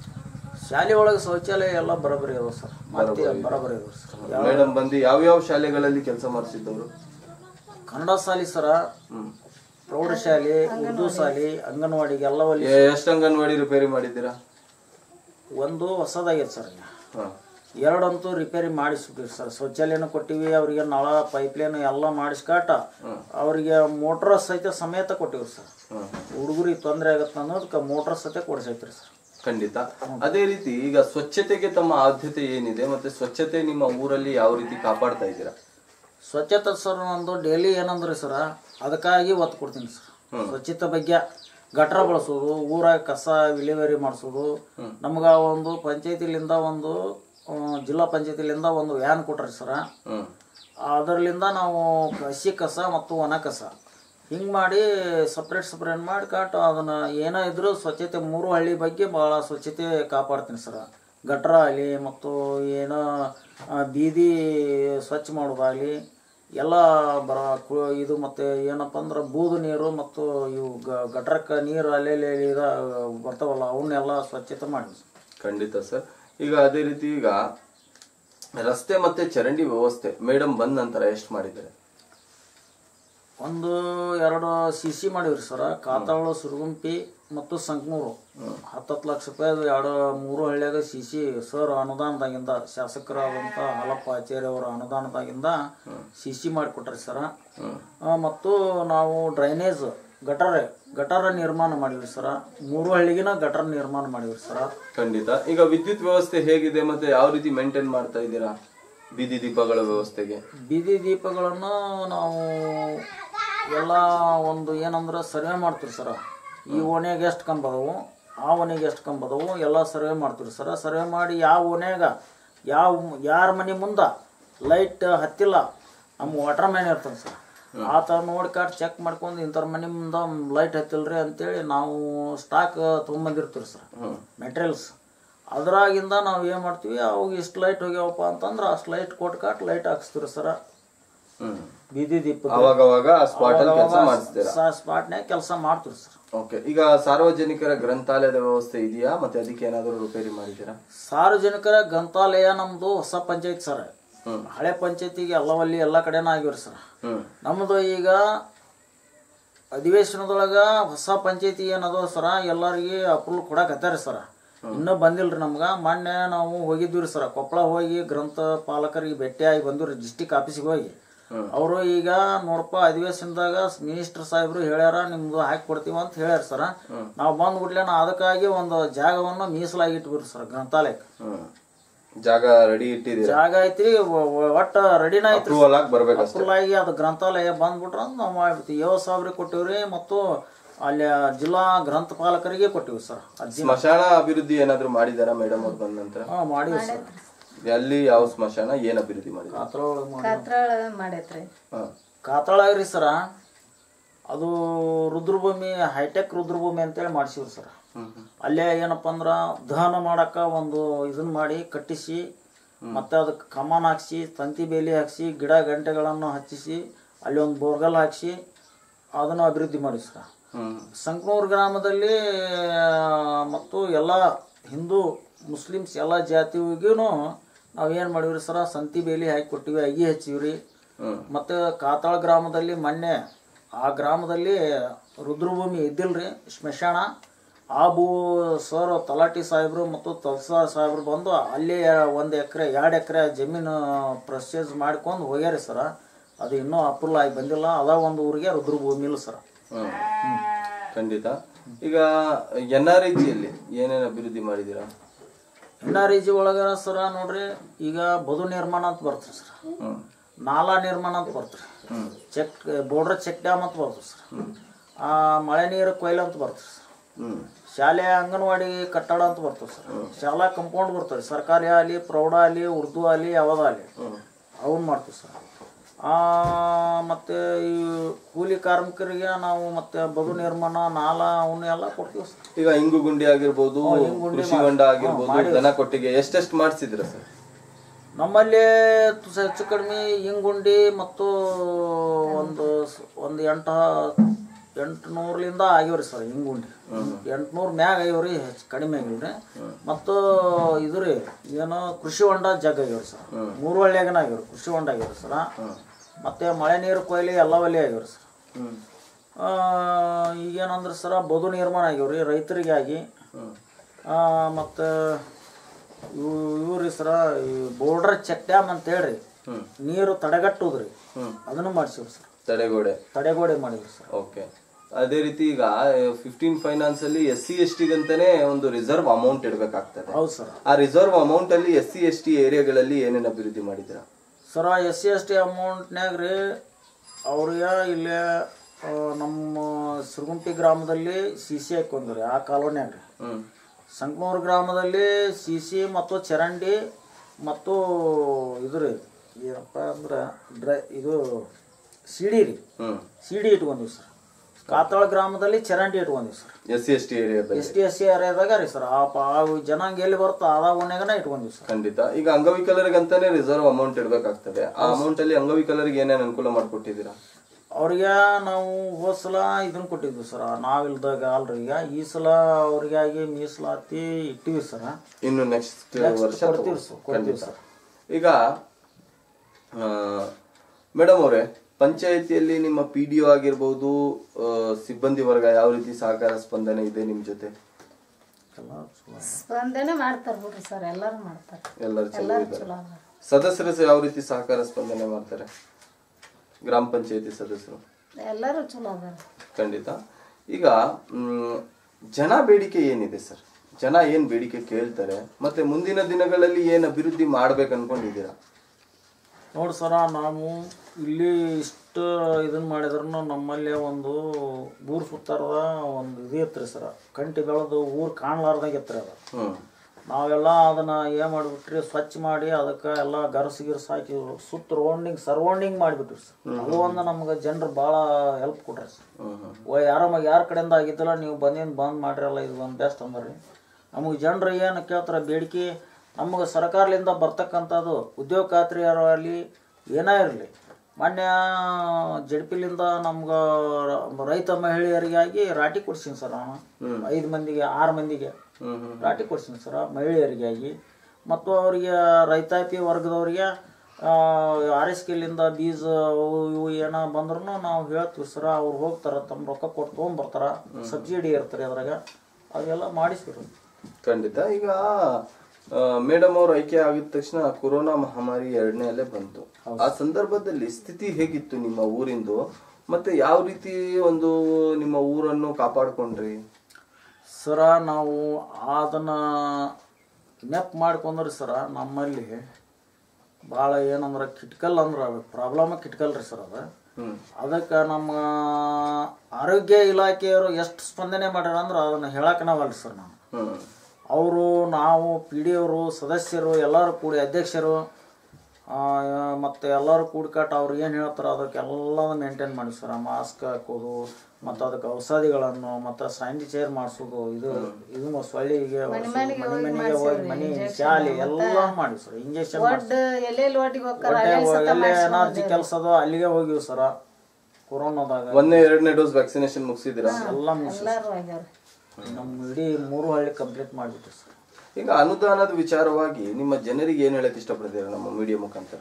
ಶಾಲೆ ಒಳಗೆ ಶೌಚಾಲಯ ಎಲ್ಲ ಬರೋಬ್ಬರಿ ಅದಾವ ಸರ್ ಮತ್ತೆ ಬರೋಬ್ಬರಿ ಅದಾವ ಸರ್ ಮೇಡಮ್ ಬಂದು ಯಾವ್ಯಾವ ಶಾಲೆಗಳಲ್ಲಿ ಕೆಲಸ ಮಾಡಿಸಿದ್ದವರು ಕನ್ನಡ ಶಾಲೆ ಸರ ಪ್ರೌಢಶಾಲೆ ಉರ್ದು ಶಾಲೆ ಅಂಗನವಾಡಿಗೆ ಎಲ್ಲ ಒಲಿ ಎಷ್ಟು ಅಂಗನವಾಡಿ ರಿಪೇರಿ ಮಾಡಿದ್ದೀರಾ ಒಂದು ಹೊಸದಾಗೈತೆ ಸರ್ ಈಗ ಹಾ ಎರಡಂತೂ ರಿಪೇರಿ ಮಾಡಿಸ್ಬಿಟ್ಟಿವಿ ಸರ್ ಶೌಚಾಲಯನ ಕೊಟ್ಟಿವಿ ಅವರಿಗೆ ನಳ ಪೈಪ್ಲೈನ್ ಎಲ್ಲ ಮಾಡಿಸ್ಕಾಟ ಅವರಿಗೆ ಮೋಟ್ರ್ ಸಹಿತ ಸಮೇತ ಕೊಟ್ಟಿವಿ ಸರ್ ಹ್ಮ್. ಹುಡುಗರಿಗೆ ತೊಂದರೆ ಆಗತ್ತೆ ಅನ್ನೋದಕ್ಕೆ ಮೋಟ್ರ್ ಸಹಿತ ಕೊಡಿಸೈತ್ರಿ ಸರ್ ಖಂಡಿತ ಅದೇ ರೀತಿ ಈಗ ಸ್ವಚ್ಛತೆಗೆ ತಮ್ಮ ಆದ್ಯತೆ ಏನಿದೆ ಮತ್ತೆ ಸ್ವಚ್ಛತೆ ನಿಮ್ಮ ಊರಲ್ಲಿ ಯಾವ ರೀತಿ ಕಾಪಾಡ್ತಾ ಇದ್ದೀರಾ ಸ್ವಚ್ಛತೆ ಸರ್ ಒಂದು ಡೈಲಿ ಏನಂದ್ರೆ ಸರ ಅದಕ್ಕಾಗಿ ಒತ್ತು ಕೊಡ್ತೀನಿ ಸರ್ ಸ್ವಚ್ಛತೆ ಬಗ್ಗೆ ಗಟ್ರ ಬಳಸೋದು ಊರಾಗ ಕಸ ವಿಲೇವಾರಿ ಮಾಡಿಸೋದು ನಮ್ಗೆ ಒಂದು ಪಂಚಾಯತಿಲಿಂದ ಒಂದು ಆ, ಜಿಲ್ಲಾ ಪಂಚಾಯತಿಲಿಂದ ಒಂದು ವ್ಯಾನ್ ಕೊಟ್ರಿ ಸರ ಹ್ಮ್ ಅದರಲ್ಲಿಂದ ನಾವು ಹಸಿ ಕಸ ಮತ್ತು ಒಣ ಕಸ ಹಿಂಗೆ ಮಾಡಿ ಸಪ್ರೇಟ್ ಸಪ್ರೇಟ್ ಮಾಡಿ ಕಾಟು ಅದನ್ನು ಏನೋ ಇದ್ರೂ ಸ್ವಚ್ಛತೆ ಮೂರು ಹಳ್ಳಿ ಬಗ್ಗೆ ಭಾಳ ಸ್ವಚ್ಛತೆ ಕಾಪಾಡ್ತೀನಿ ಸರ ಗಟ್ರ ಆಗಲಿ ಮತ್ತು ಏನೋ ಆ, ಬೀದಿ ಸ್ವಚ್ಛ ಮಾಡೋದಾಗಲಿ ಎಲ್ಲ ಬರ ಕು- ಇದು ಮತ್ತು ಏನಪ್ಪ ಅಂದ್ರೆ ಬೂದು ನೀರು ಮತ್ತು ಇವು ಗ ಗಟ್ರಕ್ಕೆ ನೀರು ಅಲ್ಲೆಲ್ಲಿ ಇದ ಬರ್ತಾವಲ್ಲ ಅವನ್ನೆಲ್ಲ ಸ್ವಚ್ಛತೆ ಮಾಡಿ ಖಂಡಿತ ಸರ್ ಈಗ ಅದೇ ರೀತಿ ಈಗ ರಸ್ತೆ ಮತ್ತೆ ಚರಂಡಿ ವ್ಯವಸ್ಥೆ ಮೇಡಮ್ ಬಂದ ನಂತರ ಎಷ್ಟು ಮಾಡಿದ್ದಾರೆ ಒಂದು ಎರಡು ಸಿ ಸಿ ಮಾಡಿವ್ರಿ ಸರ ಕಾತಾಳು ಸುರಗುಂಪಿ ಮತ್ತು ಸಂಕನೂರು ಹತ್ತತ್ತು ಲಕ್ಷ ರೂಪಾಯಿ ಎರಡು ಮೂರು ಹಳ್ಳಿಯಾಗ ಸಿ ಸಿ ಸರ್ ಅನುದಾನದಾಗಿಂದ ಶಾಸಕರಾದಂಥ ಹಾಲಪ್ಪ ಆಚಾರ್ಯ ಅವರ ಅನುದಾನದಾಗಿಂದ ಸಿ ಸಿ ಮಾಡಿಕೊಟ್ರಿ ಸರ ಆ, ಮತ್ತು ನಾವು ಡ್ರೈನೇಜ್ ಗಟರ ಗಟರ ನಿರ್ಮಾಣ ಮಾಡಿವ್ರಿ ಸರ ಮೂರು ಹಳ್ಳಿಗಿನ ಗಟರ ನಿರ್ಮಾಣ ಮಾಡಿವ್ರಿ ಸರ ಖಂಡಿತ ಈಗ ವಿದ್ಯುತ್ ವ್ಯವಸ್ಥೆ ಹೇಗಿದೆ ಮತ್ತೆ ಯಾವ ರೀತಿ ಮೇಂಟೈನ್ ಮಾಡ್ತಾ ಇದ್ದೀರಾ ಬೀದಿ ದೀಪಗಳ ವ್ಯವಸ್ಥೆಗೆ ಬೀದಿ ದೀಪಗಳನ್ನು ನಾವು ಎಲ್ಲ ಒಂದು ಏನಂದ್ರೆ ಸರ್ವೆ ಮಾಡ್ತೀವಿ ಸರ ಈ ಓಣ್ಯಾಗ ಎಷ್ಟು ಕಂಬದವು ಆ ಓಣ್ಯಾಗ ಎಷ್ಟು ಕಂಬದವು ಎಲ್ಲ ಸರ್ವೆ ಮಾಡ್ತೀವಿ ಸರ ಸರ್ವೆ ಮಾಡಿ ಯಾವ ಓಣ್ಯಾಗ ಯಾವ ಯಾರ ಮನೆ ಮುಂದೆ ಲೈಟ್ ಹತ್ತಿಲ್ಲ ನಮ್ಮ ವಾಟರ್ ಮ್ಯಾನ್ ಇರ್ತಾನೆ ಸರ್ ಆತ ನೋಡ್ಕಾಟ್ ಚೆಕ್ ಮಾಡ್ಕೊಂಡು ಇಂಥವ್ರ ಮನೆ ಮುಂದೆ ಲೈಟ್ ಹತ್ತಿಲ್ರಿ ಅಂತೇಳಿ ನಾವು ಸ್ಟಾಕ್ ತೊಗೊಂಬಂದಿರ್ತೀವಿ ಸರ್ ಮೆಟೀರಿಯಲ್ಸ್ ಅದ್ರಾಗಿಂದ ನಾವು ಏನು ಮಾಡ್ತೀವಿ ಅವಾಗ ಇಷ್ಟು ಲೈಟ್ ಹೋಗ್ಯಾವಪ್ಪ ಅಂತಂದ್ರೆ ಅಷ್ಟು ಲೈಟ್ ಕೊಟ್ಕಾಟ್ ಲೈಟ್ ಹಾಕ್ಸ್ತೀವಿ ಸರ ಹ್ಮ್ ಬೀದಿ ದೀಪ ಅವಾಗವಾಗ ಸ್ಪಾಟ್ ಅಲ್ಲಿ ಕೆಲಸ ಮಾಡಿಸ್ತೀರಾ ಸ್ಪಾಟ್ನ್ಯಾಗ ಕೆಲಸ ಮಾಡ್ತೀವಿ ಸರ್ ಓಕೆ ಈಗ ಸಾರ್ವಜನಿಕರ ಗ್ರಂಥಾಲಯದ ವ್ಯವಸ್ಥೆ ಇದೆಯಾ ಮತ್ತೆ ಅದಕ್ಕೆ ಏನಾದರೂ ರಿಪೇರಿ ಮಾಡಿದ್ದೀರಾ ಸಾರ್ವಜನಿಕರ ಗ್ರಂಥಾಲಯ ನಮ್ಮದು ಹೊಸ ಪಂಚಾಯತ್ ಸರ್ ಹ್ಮ್. ಹಳೆ ಪಂಚಾಯತಿಗೆ ಎಲ್ಲವಲ್ಲಿ ಎಲ್ಲ ಕಡೆನೂ ಆಗಿವ್ರಿ ಸರ್ ಹ್ಮ್ ನಮ್ಮದು ಈಗ ಅಧಿವೇಶನದೊಳಗ ಹೊಸ ಪಂಚಾಯತಿ ಏನದ ಸರ ಎಲ್ಲರಿಗೆ ಅಪ್ರೂವಲ್ ಕೊಡಕತ್ತಾರ ಸರ ಇನ್ನೂ ಬಂದಿಲ್ರಿ ನಮ್ಗೆ ಮೊನ್ನೆ ನಾವು ಹೋಗಿದ್ವಿ ಸರ ಕೊಪ್ಪಳ ಹೋಗಿ ಗ್ರಂಥ ಪಾಲಕರಿಗೆ ಭೇಟಿಯಾಗಿ ಬಂದಿವ್ರಿ ಡಿಸ್ಟಿಕ್ ಆಫೀಸಿಗೆ ಹೋಗಿ ಅವರು ಈಗ ನೋಡಪ್ಪ ಅಧಿವೇಶನದಾಗ ಮಿನಿಸ್ಟರ್ ಸಾಹೇಬ್ರು ಹೇಳ್ಯಾರ ನಿಮ್ದು ಹಾಕಿ ಕೊಡ್ತೀವಿ ಅಂತ ಹೇಳ್ಯಾರ ಸರ ನಾವು ಬಂದ್ಬಿಡ್ಲೆ ನಾ ಅದಕ್ಕಾಗಿ ಒಂದು ಜಾಗವನ್ನು ಮೀಸಲಾಗಿ ಇಟ್ಬಿಡ್ರಿ ಸರ್ ಗ್ರಂಥಾಲಯಕ್ಕೆ ಹ್ಮ್ ಜಾಗ ರೆಡಿ ಇಟ್ಟಿದ್ದೀರಾ ಜಾಗ ಐತ್ರಿ ಒ- ಒ- ಒಟ್ಟ ರೆಡಿನ ಐತ್ರಿ ಅಪ್ರೂವಲ್ ಆಗಿ ಬರ್ಬೇಕಷ್ಟೇ ಅಪ್ರೂವಲ್ ಆಗಿ ಅದು ಗ್ರಂಥಾಲಯ ಬಂದ್ಬಿಟ್ರೆ ನಾವು ಮಾಡ್ಬಿಡ್ತೀವಿ ಯಾವ ಸಾವಿರ ಕೊಟ್ಟಿವ್ರಿ ಮತ್ತು ಅಲ್ಲಿ ಜಿಲ್ಲಾ ಗ್ರಂಥಪಾಲಕರಿಗೆ ಕೊಟ್ಟಿವಿ ಸರ್ ಅರ್ಜಿ ಸ್ಮಶಾನ ಅಭಿವೃದ್ಧಿ ಏನಾದ್ರು ಮಾಡಿದಾರಾ ಮೇಡಮ್ ಅವ್ರು ಬಂದ ನಂತರ ಹಾಂ ಮಾಡಿವಿ ಸರ್ ಎಲ್ಲಿ ಯಾವ ಸ್ಮಶಾನ ಏನ್ ಅಭಿವೃದ್ಧಿ ಮಾಡಿದಾರೆ ಕಾತಳ ಒಳಗೆ ಮಾಡಿ ಕಾತ್ರಾಳ ಮಾಡೈತ್ರಿ ಹಾ ಕಾತಳಾಗ್ರಿ ಸರ ಅದು ರುದ್ರಭೂಮಿ ಹೈಟೆಕ್ ರುದ್ರಭೂಮಿ ಅಂತೇಳಿ ಮಾಡಿಸಿವ್ರಿ ಸರ್ ಹ್ಮ್ ಹ್ಮ್. ಅಲ್ಲೇ ಏನಪ್ಪ ಅಂದ್ರೆ ದಹನ ಮಾಡಕ್ಕ ಒಂದು ಇದನ್ನ ಮಾಡಿ ಕಟ್ಟಿಸಿ ಮತ್ತೆ ಅದಕ್ಕೆ ಕಮಾನ್ ಹಾಕ್ಸಿ ತಂತಿ ಬೇಲಿ ಹಾಕ್ಸಿ ಗಿಡ ಗಂಟೆಗಳನ್ನು ಹಚ್ಚಿಸಿ ಅಲ್ಲಿ ಒಂದು ಬೋರ್ಗಲ್ ಹಾಕ್ಸಿ ಅದನ್ನು ಅಭಿವೃದ್ಧಿ ಮಾಡಿ ಸರ್ ಹ್ಮ್ ಸಂಕನೂರು ಗ್ರಾಮದಲ್ಲಿ ಆ, ಮತ್ತು ಎಲ್ಲ ಹಿಂದೂ ಮುಸ್ಲಿಮ್ಸ್ ಎಲ್ಲ ಜಾತಿಗೂ ನಾವು ಏನು ಮಾಡಿವ್ರಿ ಸರ ಸಂತಿ ಬೇಲಿ ಹಾಕಿ ಕೊಟ್ಟಿವಿ ಅಗಿ ಹಚ್ಚಿವ್ರಿ ಹ್ಮ್ ಮತ್ತು ಕಾತಾಳ ಗ್ರಾಮದಲ್ಲಿ ಮೊನ್ನೆ ಆ ಗ್ರಾಮದಲ್ಲಿ ರುದ್ರಭೂಮಿ ಇದ್ದಿಲ್ರಿ ಸ್ಮಶಾನ ಆ ಭೂ ಸರ್ ತಲಾಟಿ ಸಾಹೇಬರು ಮತ್ತು ತಹಸೀಲ್ದಾರ್ ಸಾಹೇಬರು ಬಂದು ಅಲ್ಲಿ ಒಂದು ಎಕರೆ ಎರಡು ಎಕರೆ ಜಮೀನು ಪರ್ಚೇಸ್ ಮಾಡ್ಕೊಂಡು ಹೋಗ್ಯಾರಿ ಸರ ಅದು ಇನ್ನೂ ಅಪ್ರೂವಲ್ ಆಗಿ ಬಂದಿಲ್ಲ ಅದ ಒಂದು ಊರಿಗೆ ರುದ್ರಭೂಮಿ ಇಲ್ಲ ಸರ ಹ್ಮ್ ಖಂಡಿತ ಈಗ ಎನ್ ಆರ್ ಐ ಜಿಯಲ್ಲಿ ಏನೇನು ಅಭಿವೃದ್ಧಿ ಮಾಡಿದ್ದೀರಾ ಎನ್ ಆರ್ ಜಿ ಒಳಗ ಸರ ನೋಡ್ರಿ ಈಗ ಬದು ನಿರ್ಮಾಣ ಅಂತ ಬರ್ತದೆ ಸರ್ ಹ್ಮ್ ನಾಲಾ ನಿರ್ಮಾಣ ಅಂತ ಬರ್ತದೆ ಹ್ಮ್ ಚೆಕ್ ಬೋರ್ಡರ್ ಚೆಕ್ ಡ್ಯಾಮ್ ಅಂತ ಬರ್ತದೆ ಸರ್ ಆ ಮಳೆ ನೀರು ಕೊಯ್ಲು ಅಂತ ಬರ್ತದೆ ಸರ್ ಹ್ಮ್ ಶಾಲೆ ಅಂಗನವಾಡಿ ಕಟ್ಟಡ ಅಂತ ಬರ್ತದೆ ಸರ್ ಶಾಲಾ ಕಂಪೌಂಡ್ ಬರ್ತದೆ ಸರ್ಕಾರಿ ಆಗಲಿ ಪ್ರೌಢ ಆಗಲಿ ಉರ್ದು ಆಗಲಿ ಯಾವ್ದು ಆಗಲಿ ಹ್ಮ್ ಅವನ್ನ ಮಾಡ್ತೀವಿ ಸರ್ ಆ, ಮತ್ತೆ ಈ ಕೂಲಿ ಕಾರ್ಮಿಕರಿಗೆ ನಾವು ಮತ್ತೆ ಬದು ನಿರ್ಮಾಣ ನಾಲ ಅವನ್ನೆಲ್ಲ ಕೊಡ್ತೀವಿ ಸರ್ ಈಗ ಇಂಗು ಗುಂಡಿ ಆಗಿರ್ಬೋದು ಕೃಷಿ ಹೊಂಡ ಆಗಿರ್ಬೋದು ದನ ಕೊಟ್ಟಿಗೆ ಎಷ್ಟೆಷ್ಟು ಮಾಡಿಸಿದ್ರ ಸರ್ ನಮ್ಮಲ್ಲಿ ತುಸ ಹೆಚ್ಚು ಕಡಿಮೆ ಇಂಗುಂಡಿ ಮತ್ತು ಒಂದು ಸ್- ಒಂದು ಎಂಟು ಎಂಟುನೂರ್ಲಿಂದ ಆಗ್ಯಾವ್ರಿ ಸರ್ ಇಂಗುಂಡಿ ಎಂಟುನೂರು ಮ್ಯಾಗ ಆಗ್ಯಾವ್ರಿ ಹೆಚ್ಚು ಕಡಿಮೆ ಆಗಿಲ್ರಿ ಮತ್ತು ಇದು ರೀ ಏನು ಕೃಷಿ ಹೊಂಡ ಜಗ್ ಆಗ್ಯಾವ್ರಿ ಸರ್ ಮೂರು ಹಳ್ಳಿಯಾಗನ ಆಗ್ಯಾವ್ರಿ ಕೃಷಿ ಹೊಂಡ ಆಗ್ಯಾವ್ರಿ ಸರ್ ಮತ್ತೆ ಮಳೆ ನೀರು ಕೊಯ್ಲಿ ಎಲ್ಲ ಒಲೆ ಆಗ್ಯಾವ್ರಿ ಸರ್ ಹ್ಮ್ ಆ, ಈಗೇನಂದ್ರೆ ಸರ ಬದು ನಿರ್ಮಾಣ ಆಗ್ಯಾವ್ರಿ ರೈತರಿಗೆ ಆಗಿ ಹ್ಮ್ ಆ, ಮತ್ತು ಇವು ಇವು ರೀ ಸರ ಈ ಬೋರ್ಡರ್ ಚೆಕ್ ಡ್ಯಾಮ್ ಅಂತ ಹೇಳ್ರಿ ಹ್ಮ್ ನೀರು ತಡೆಗಟ್ಟುದ್ರಿ ಹ್ಮ್ ಅದನ್ನು ಮಾಡಿಸಿವ್ರಿ ಸರ್ ತಡೆಗೋಡೆ ತಡೆಗೋಡೆ ಮಾಡಿವ್ರಿ ಸರ್ ಓಕೆ ಅದೇ ರೀತಿ ಈಗ ಫಿಫ್ಟೀನ್ ಫೈನಾನ್ಸ್ ಅಲ್ಲಿ ಎಸ್ ಸಿ ಎಸ್ ಟಿಗಂತಾನೆ ಒಂದು ರಿಸರ್ವ್ ಅಮೌಂಟ್ ಇಡಬೇಕಾಗ್ತದೆ ಹೌದು ಸರ್ ಆ ರಿಸರ್ವ್ ಅಮೌಂಟ್ ಅಲ್ಲಿ ಎಸ್ ಸಿ ಎಸ್ ಟಿ ಏರಿಯಾಗಳಲ್ಲಿ ಏನೇನು ಅಭಿವೃದ್ಧಿ ಮಾಡಿದ್ದೀರಾ sir S C S T ಅಮೌಂಟ್ನ್ಯಾಗ ರೀ ಅವ್ರಿಗೆ ಇಲ್ಲೇ ಆ, ನಮ್ಮ ಸಿರುಗುಂಟಿ ಗ್ರಾಮದಲ್ಲಿ ಸಿ ಸಿ ಹಾಕೊಂಡ್ರಿ ಆ ಕಾಲೋನ್ಯಾಗ ರೀ ಹ್ಮ್ ಸಂಕನೂರು ಗ್ರಾಮದಲ್ಲಿ ಸಿ ಸಿ ಮತ್ತು ಚರಂಡಿ ಮತ್ತು ಇದು ರೀ ಏನಪ್ಪ ಅಂದ್ರೆ ಡ್ರೈ ಇದು ಸಿಡಿ ರೀ ಹ್ಮ್ ಸಿಡಿ ಇಟ್ಕೊಂಡಿವಿ ಸರ್ ಕಾತಾಳ ಗ್ರಾಮದಲ್ಲಿ ಚರಂಡಿ ಇಟ್ಕೊಂಡಿವಿ sir S C S T ಏರಿಯಾದಲ್ಲಿ ಎಸ್ ಟಿ ಎಸ್ ಸಿ ಏರಿಯಾದಾಗ ರೀ ಸರ್ ಆ ಪ- ಆ ಜನಾಂಗ ಎಲ್ಲಿ ಬರುತ್ತೋ ಆದ ಓಣ್ಯಾಗನ ಇಟ್ಕೊಂಡಿವಿ ಸರ್ ಖಂಡಿತ ಈಗ ಅಂಗವಿಕಲರಿಗಂತಾನೆ ರಿಸರ್ವ್ ಅಮೌಂಟ್ ಇಡಬೇಕಾಗ್ತದೆ ಆ ಅಮೌಂಟ್ ಅಲ್ಲಿ ಅಂಗವಿಕಲರಿಗೆ ಏನೇನು ಅನುಕೂಲ ಮಾಡ್ಕೊಟ್ಟಿದ್ದೀರಾ ಅವ್ರಿಗೆ ನಾವು ಹೋದ ಸಲ ಇದನ್ನ ಕೊಟ್ಟಿದ್ವಿ ಸರ್ ನಾವಿಲ್ದಾಗ ಅಲ್ರಿ ಈಗ ಈ ಸಲ ಅವ್ರಿಗಾಗಿ ಮೀಸಲಾತಿ ಇಟ್ಟಿವಿ ಸರ್ ಇನ್ನು ನೆಕ್ಸ್ಟ್ ವರ್ಷ ಕೊಡ್ತೀವಿ ಸರ್ ಕೊಡ್ತೀವಿ ಖಂಡಿತ ಸರ್ ಈಗ ಮೇಡಮ್ ಅವರೇ ಪಂಚಾಯಿತಿಯಲ್ಲಿ ನಿಮ್ಮ ಪಿ ಡಿ ಒ ಆಗಿರ್ಬೋದು ಆ, ಸಿಬ್ಬಂದಿ ವರ್ಗ ಯಾವ ರೀತಿ ಸಹಕಾರ ಸ್ಪಂದನೆ ಇದೆ ನಿಮ್ ಜೊತೆ ಎಲ್ಲ ಚಲೋ. ಸ್ಪಂದನೆ ಮಾಡ್ತಾರ ಬಿಡ್ರಿ ಸರ್ ಎಲ್ಲರೂ ಮಾಡ್ತಾರೆ ಎಲ್ಲರೂ ಚಲೋ ಎಲ್ಲರೂ ಇದ್ದಾರೆ ಚಲೋ ಅದಾರ ಸದಸ್ಯರು ಸಹ ಯಾವ ರೀತಿ ಸಹಕಾರ ಸ್ಪಂದನೆ ಮಾಡ್ತಾರೆ ಗ್ರಾಮ ಪಂಚಾಯತಿ ಸದಸ್ಯರು ಎಲ್ಲರೂ ಚಲೋ ಅದಾರ ಖಂಡಿತ ಈಗ ಮ್, ಜನ ಬೇಡಿಕೆ ಏನಿದೆ ಸರ್ ಜನ ಏನ್ ಬೇಡಿಕೆ ಕೇಳ್ತಾರೆ ಮತ್ತೆ ಮುಂದಿನ ದಿನಗಳಲ್ಲಿ ಏನ್ ಅಭಿವೃದ್ಧಿ ಮಾಡ್ಬೇಕು ಅನ್ಕೊಂಡಿದ್ದೀರಾ ನೋಡಿ ಸರ ನಾವು ಇಲ್ಲಿ ಇಷ್ಟು ಇದನ್ನ ಮಾಡಿದ್ರು ನಮ್ಮಲ್ಲಿ ಒಂದು ಊರು ಸುತ್ತಾರದ ಒಂದು ಇದು ಇತ್ತು ಸರ ಕಂಟಿ ಬೆಳೆದು ಊರು ಕಾಣ್ಲಾರ್ದಂಗೆ ಇತ್ತು ಅದು ಹ್ಮ್ ನಾವೆಲ್ಲ ಅದನ್ನ ಏನು ಮಾಡಿಬಿಟ್ರಿ ಸ್ವಚ್ಛ ಮಾಡಿ ಅದಕ್ಕೆ ಎಲ್ಲ ಗರಸು ಗಿರ್ಸ್ ಹಾಕಿ ಸುತ್ತ ರೌಂಡಿಂಗ್ ಸರ್ವೌಂಡಿಂಗ್ ಮಾಡಿಬಿಟ್ರಿ ಸರ್ ಅದು ಒಂದು ನಮ್ಗೆ ಜನರು ಭಾಳ ಹೆಲ್ಪ್ ಕೊಟ್ರಿ ಸರ್ ಹ್ಮ್ ಹ್ಮ್ ಓ ಯಾರ ಯಾರ ಕಡೆಯಿಂದ ಆಗಿದ್ದಿಲ್ಲ ನೀವು ಬಂದಿಂದ ಬಂದ್ ಮಾಡಿರಲ್ಲ ಇದು ಒಂದು ಬೆಸ್ಟ್ ಅಂದ್ರಿ ನಮಗೆ ಜನರು ಏನು ಕೇಳ್ತಾರೆ ಬೇಡಿಕೆ ನಮಗೆ ಸರ್ಕಾರದಿಂದ ಬರ್ತಕ್ಕಂಥದ್ದು ಉದ್ಯೋಗ ಖಾತ್ರಿ ಆಗಲಿ ಏನೇ ಇರಲಿ ಮೊನ್ನೆ ಜಡ್ಪಿಲಿಂದ ನಮ್ಗೆ ರೈತ ಮಹಿಳೆಯರಿಗಾಗಿ ರಾಟಿ ಕೊಡ್ಸೀನಿ ಸರ್ ನಾನು ಐದು ಮಂದಿಗೆ ಆರು ಮಂದಿಗೆ ಹ್ಮ್ ಹ್ಮ್ ರಾಟಿ ಕೊಡ್ಸೀನಿ ಸರ್ ಮಹಿಳೆಯರಿಗಾಗಿ ಮತ್ತು ಅವರಿಗೆ ರೈತಾಪಿ ವರ್ಗದವರಿಗೆ ಆರ್ ಎಸ್ ಕೆಲಿಂದ ಬೀಜ ಅವು ಇವು ಏನೋ ಬಂದ್ರೂ ನಾವು ಹೇಳ್ತೀವಿ ಸರ ಅವ್ರು ಹೋಗ್ತಾರೆ ತಮ್ಮ ರೊಕ್ಕ ಕೊಟ್ಟು ತೊಗೊಂಬರ್ತಾರ ಸಬ್ಸಿಡಿ ಇರ್ತಾರೆ ಅದ್ರಾಗ ಅದೆಲ್ಲ ಮಾಡಿಸ್ಬಿಡ್ರಿ ಖಂಡಿತ ಈಗ ಮೇಡಮ್ ಅವ್ರು ಆಯ್ಕೆ ಆಗಿದ ತಕ್ಷಣ ಕೊರೋನಾ ಮಹಾಮಾರಿ ಎರಡನೇ ಅಲೆ ಬಂತು ಆ ಸಂದರ್ಭದಲ್ಲಿ ಸ್ಥಿತಿ ಹೇಗಿತ್ತು ನಿಮ್ಮ ಊರಿಂದು ಮತ್ತೆ ಯಾವ ರೀತಿ ಒಂದು ನಿಮ್ಮ ಊರನ್ನು ಕಾಪಾಡ್ಕೊಂಡ್ರಿ ಸರ ನಾವು ಅದನ್ನು ನೆಪ್ ಮಾಡ್ಕೊಂಡ್ರಿ ಸರ ನಮ್ಮಲ್ಲಿ ಭಾಳ ಏನಂದ್ರೆ ಕಿಟ್ಕಲ್ ಅಂದ್ರೆ ಪ್ರಾಬ್ಲಮ್ ಕಿಟ್ಕಲ್ ರೀ ಸರ್ ಅದು ಹ್ಮ್ ಅದಕ್ಕೆ ನಮ್ಮ ಆರೋಗ್ಯ ಇಲಾಖೆಯವರು ಎಷ್ಟು ಸ್ಪಂದನೆ ಮಾಡ್ಯಾರ ಅಂದ್ರೆ ಅದನ್ನು ಹೇಳಕ್ಕೆ ನಾವಲ್ಲ ಸರ್ ನಾನು ಹ್ಮ್ ಅವರು ನಾವು ಪಿ ಡಿ ಅವರು ಸದಸ್ಯರು ಎಲ್ಲರೂ ಕೂಡಿ ಅಧ್ಯಕ್ಷರು ಆ, ಮತ್ತು ಎಲ್ಲರೂ ಕೂಡ್ಕಟ್ಟು ಅವ್ರು ಏನು ಹೇಳ್ತಾರೆ ಅದಕ್ಕೆಲ್ಲ ಮೇಂಟೈನ್ ಮಾಡಿ ಸರ್ ಮಾಸ್ಕ್ ಹಾಕೋದು ಮತ್ತು ಅದಕ್ಕೆ ಔಷಧಿಗಳನ್ನು ಮತ್ತು ಸ್ಯಾನಿಟೈಸರ್ ಮಾಡಿಸೋದು ಇದು ಇದು ಸೊಳ್ಳಿಗೆ ಮನೆ ಮನೆಗೆ ಹೋಗಿ ಮನೆ ಶಾಲೆ ಎಲ್ಲ ಮಾಡಿ ಸರ್ ಇಂಜೆಕ್ಷನ್ ಒಡ್ ಎಲ್ಲೆಲ್ಲಿ ಒಟ್ಟಿಗೆ ಹೋಗ್ತಾರ ಎಲ್ಲೇ ಎನರ್ಜಿ ಕೆಲಸ ಅದು ಅಲ್ಲಿಗೆ ಹೋಗಿವಿ ಸರ ಕೊರೋನಾದಾಗ ಒಂದನೇ ಎರಡನೇ ಡೋಸ್ ವ್ಯಾಕ್ಸಿನೇಷನ್ ಮುಗಿಸಿದಿರಾ ಎಲ್ಲ ಮುಗಿಸಿ ಎಲ್ಲಾರು ಆಗ್ಯಾರ ನಮ್ಮ ಇಡೀ ಮೂರು ಹಳ್ಳಿ ಕಂಪ್ಲೀಟ್ ಮಾಡಿಬಿಟ್ರಿ ಸರ್ ಈಗ ಅನುದಾನದ ವಿಚಾರವಾಗಿ ನಿಮ್ಮ ಜನರಿಗೆ ಏನ್ ಹೇಳಕ್ ಇಷ್ಟಪಡ್ತೀರಾ ನಮ್ಮ ಮೀಡಿಯಾ ಮುಖಾಂತರ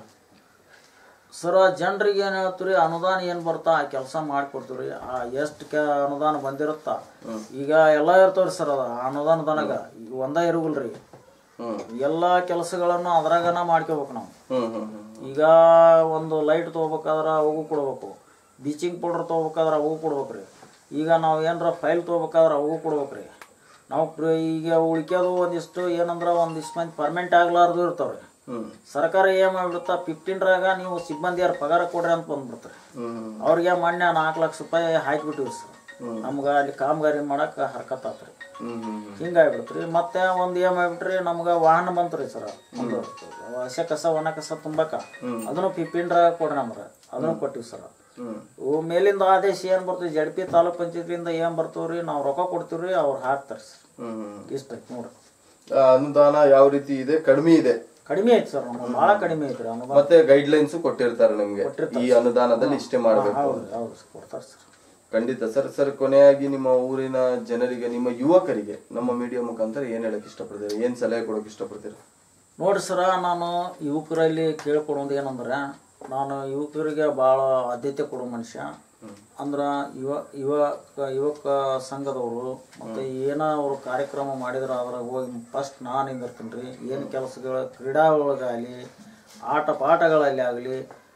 ಸರ್ ಜನರಿಗೆ ಏನು ಹೇಳ್ತೀರಿ ಅನುದಾನ ಏನು ಬರ್ತಾ ಆ ಕೆಲಸ ಮಾಡಿಕೊಡ್ತೀವಿ ಆ ಎಷ್ಟು ಕೆ ಅನುದಾನ ಬಂದಿರುತ್ತಾ ಈಗ ಎಲ್ಲ ಇರ್ತಾವ್ರಿ ಸರ್ ಅದ ಅನುದಾನದನಾಗ ಈಗ ಒಂದ ಇರುಗಲ್ರಿ ಹ್ಮ್ ಎಲ್ಲ ಕೆಲಸಗಳನ್ನು ಅದ್ರಾಗನ ಮಾಡ್ಕೋಬೇಕು ನಾವು ಹ್ಮ್ ಹ್ಮ್ ಹ್ಮ್ ಈಗ ಒಂದು ಲೈಟ್ ತೊಗೋಬೇಕಾದ್ರೆ ಅವು ಕೊಡ್ಬೇಕು ಬೀಚಿಂಗ್ ಪೌಡ್ರ್ ತೊಗೋಬೇಕಾದ್ರೆ ಅವು ಕೊಡ್ಬೇಕ್ರಿ ಈಗ ನಾವು ಏನಾರ ಫೈಲ್ ತೊಗೋಬೇಕಾದ್ರೆ ಅವು ಕೊಡ್ಬೇಕ್ರಿ ನಾವು ಪ್ರ- ಈಗ ಉಳ್ಕ್ಯೋದು ಒಂದಿಷ್ಟು ಏನಂದ್ರೆ ಒಂದಿಷ್ಟು ಮಂದಿ ಪರ್ಮೆಂಟ್ ಆಗ್ಲಾರ್ದು ಇರ್ತಾವ್ರಿ ಹ್ಮ್ ಸರ್ಕಾರ ಏನು ಮಾಡ್ಬಿಡುತ್ತಾ ಫಿಫ್ಟೀನ್ರಾಗ ನೀವು ಸಿಬ್ಬಂದಿಯರ ಪಗಾರ ಕೊಡ್ರಿ ಅಂತ ಬಂದ್ಬಿಡ್ತಾರೆ ಹ್ಮ್ ಅವ್ರಿಗೆ ಮೊನ್ನೆ ನಾಲ್ಕು ಲಕ್ಷ ರೂಪಾಯಿ ಹಾಕಿಬಿಟ್ಟಿವಿ ಸರ್ ನಮ್ಗೆ ಅಲ್ಲಿ ಕಾಮಗಾರಿ ಮಾಡಕ್ಕೆ ಹರ್ಕತ್ ಆತ್ರಿ ಹ್ಮ್ ಹ್ಮ್ ಹಿಂಗಾಗ್ಬಿಡ್ತ್ರಿ ಮತ್ತೆ ಒಂದು ಏನ್ ಮಾಡ್ಬಿಟ್ರಿ ನಮ್ಗೆ ವಾಹನ ಬಂತ್ರಿ ಸರ್ ಒಂದು ಹಸೆ ಕಸ ಒಣ ಕಸ ತುಂಬಾಕ ಅದನ್ನು ಫಿಫ್ಟೀನ್ರಾಗ ಕೊಡ್ರಿ ನಮ್ಗೆ ಅದನ್ನು ಕೊಟ್ಟಿವಿ ಸರ್ ಹ್ಮ್ ಇವು ಮೇಲಿಂದ ಆದೇಶ ಏನು ಬರ್ತದೆ ಜಡ್ ಪಿ ತಾಲೂಕ್ ಪಂಚಾಯತ್ಲಿಂದ ಏನು ಬರ್ತಾವ್ರಿ ನಾವು ರೊಕ್ಕ ಕೊಡ್ತೀವ್ರಿ ಅವ್ರು ಹಾಕ್ತಾರೆ ಸರ್ ಹ್ಮ್ ಹ್ಮ್ ಇಷ್ಟ ಐತಿ ನೋಡ್ರಿ ಆ, ಅನುದಾನ ಯಾವ ರೀತಿ ಇದೆ ಕಡಿಮೆ ಇದೆ ಕಡಿಮೆ ಐತಿ ಸರ್ ನಮ್ಗೆ ಭಾಳ ಕಡಿಮೆ ಐತ್ರಿ ಅನುದಾನ ಮತ್ತೆ ಗೈಡ್ ಲೈನ್ಸ್ ಕೊಟ್ಟಿರ್ತಾರೆ ನಿಮ್ಗೆ ಈ ಅನುದಾನದಲ್ಲಿ ಇಷ್ಟೇ ಮಾಡ್ಬೇಕು ಹೌದು ಹೌದು ಕೊಡ್ತಾರೆ ಸರ್ ಖಂಡಿತ ಸರ್ ಸರ್ ಕೊನೆಯಾಗಿ ನಿಮ್ಮ ಊರಿನ ಜನರಿಗೆ ನಿಮ್ಮ ಯುವಕರಿಗೆ ನಮ್ಮ ಮೀಡಿಯಾ ಮುಖಾಂತರ ಏನ್ ಹೇಳಕ್ ಇಷ್ಟಪಡ್ತೀರಾ ಏನ್ ಸಲಹೆ ಕೊಡಕ್ ಇಷ್ಟಪಡ್ತೀರಾ ನೋಡ್ರಿ ಸರ ನಾನು ಯುವಕರಲ್ಲಿ ಕೇಳ್ಕೊಡೋದು ಏನಂದ್ರೆ ನಾನು ಯುವಕರಿಗೆ ಭಾಳ ಆದ್ಯತೆ ಕೊಡೋ ಮನುಷ್ಯ ಅಂದ್ರೆ ಯುವ ಯುವ ಯುವಕ ಸಂಘದವರು ಮತ್ತು ಏನೋ ಅವರು ಕಾರ್ಯಕ್ರಮ ಮಾಡಿದ್ರೆ ಅದ್ರಾಗ ಹೋಗಿ ಫಸ್ಟ್ ನಾನು ಹಿಂದಿರ್ತೀನಿ ರೀ ಏನು ಕೆಲಸಗಳು ಕ್ರೀಡಾ ಒಳಗಾಗಲಿ ಆಟ ಪಾಠಗಳಲ್ಲಿ ಆಗಲಿ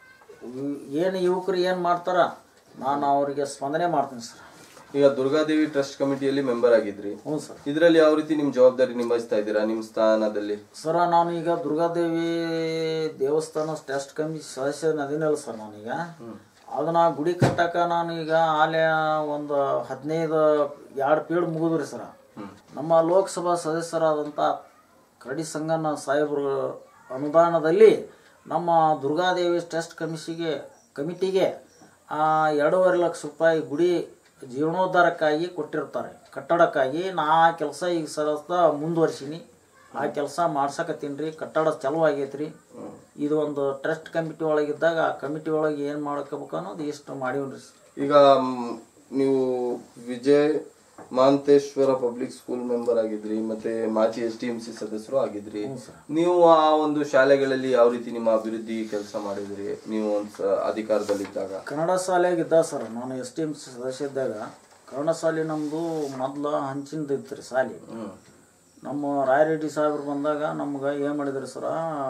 ಏನು ಯುವಕರು ಏನು ಮಾಡ್ತಾರ ನಾನು ಅವರಿಗೆ ಸ್ಪಂದನೆ ಮಾಡ್ತೀನಿ ಸರ್ ಈಗ ದುರ್ಗಾದೇವಿ ಟ್ರಸ್ಟ್ ಕಮಿಟಿಯಲ್ಲಿ ಮೆಂಬರ್ ಆಗಿದ್ರಿ ಹ್ಞೂ ಸರ್ ಇದ್ರಲ್ಲಿ ಯಾವ ರೀತಿ ನಿಮ್ ಜವಾಬ್ದಾರಿ ನಿಭಾಯಿಸ್ತಾ ಇದ್ದೀರಾ ನಿಮ್ ಸ್ಥಾನದಲ್ಲಿ ಸರ ನಾನು ಈಗ ದುರ್ಗಾದೇವಿ ದೇವಸ್ಥಾನ ಟ್ರಸ್ಟ್ ಕಮಿಟಿ ಸದಸ್ಯ ನದಿನಲ್ಲ ಸರ್ ನಾನೀಗ ಅದನ್ನ ಗುಡಿ ಕಟ್ಟಕ ನಾನು ಈಗ ಆಲೆ ಒಂದು ಹದಿನೈದು ಎರಡು ಪೀಡ್ ಮುಗಿದ್ರಿ ಸರ ನಮ್ಮ ಲೋಕಸಭಾ ಸದಸ್ಯರಾದಂಥ ಕರಡಿ ಸಂಗಣ್ಣ ಸಾಹೇಬ್ರ ಅನುದಾನದಲ್ಲಿ ನಮ್ಮ ದುರ್ಗಾದೇವಿ ಟ್ರಸ್ಟ್ ಕಮಿಷಿಗೆ ಕಮಿಟಿಗೆ ಆ, ಎರಡೂವರೆ ಲಕ್ಷ ರೂಪಾಯಿ ಗುಡಿ ಜೀರ್ಣೋದ್ಧಾರಕ್ಕಾಗಿ ಕೊಟ್ಟಿರ್ತಾರೆ ಕಟ್ಟಡಕ್ಕಾಗಿ ನಾ ಆ ಕೆಲಸ ಈಗ ಸರಸ್ತ ಮುಂದುವರ್ಸೀನಿ ಆ ಕೆಲಸ ಮಾಡ್ಸಕತ್ತೀನಿ ರೀ ಕಟ್ಟಡ ಚಲೋ ಆಗೈತ್ರಿ ಇದು ಒಂದು ಟ್ರಸ್ಟ್ ಕಮಿಟಿ ಒಳಗಿದ್ದಾಗ ಆ ಕಮಿಟಿ ಒಳಗೆ ಏನು ಮಾಡ್ಕೋಬೇಕು ಅನ್ನೋದು ಇಷ್ಟು ಮಾಡಿವ್ರಿ ಈಗ ಮ್, ನೀವು Vijay Manteshwara public school member ಆಗಿದ್ರಿ ಮತ್ತೆ ಮಾಜಿ ಎಸ್ ಟಿ ಎಂ ಸಿ ಸದಸ್ಯರು ಆಗಿದ್ರಿ ನೀವು ಆ ಒಂದು ಶಾಲೆಗಳಲ್ಲಿ ಯಾವ ರೀತಿ ನಿಮ್ಮ ಅಭಿವೃದ್ಧಿ ಕೆಲಸ ಮಾಡಿದ್ರಿ ನೀವು ಒಂದು ಸ- ಅಧಿಕಾರದಲ್ಲಿದ್ದಾಗ ಕನ್ನಡ ಶಾಲೆಯಾಗಿದ್ದ ಸರ್ ನಾನು ಎಸ್ ಟಿ ಎಮ್ ಸಿ ಸದಸ್ಯ ಇದ್ದಾಗ ಕನ್ನಡ ಶಾಲೆ ನಮ್ಮದು ಮೊದ್ಲು ಹಂಚಿಂದ ಇತ್ತು ರೀ ಶಾಲೆ ಹ್ಮ್ ನಮ್ಮ ರಾಯರೆಡ್ಡಿ ಸಾಹೇಬ್ರು ಬಂದಾಗ ನಮ್ಗೆ ಏನು ಮಾಡಿದ್ರಿ ಸರ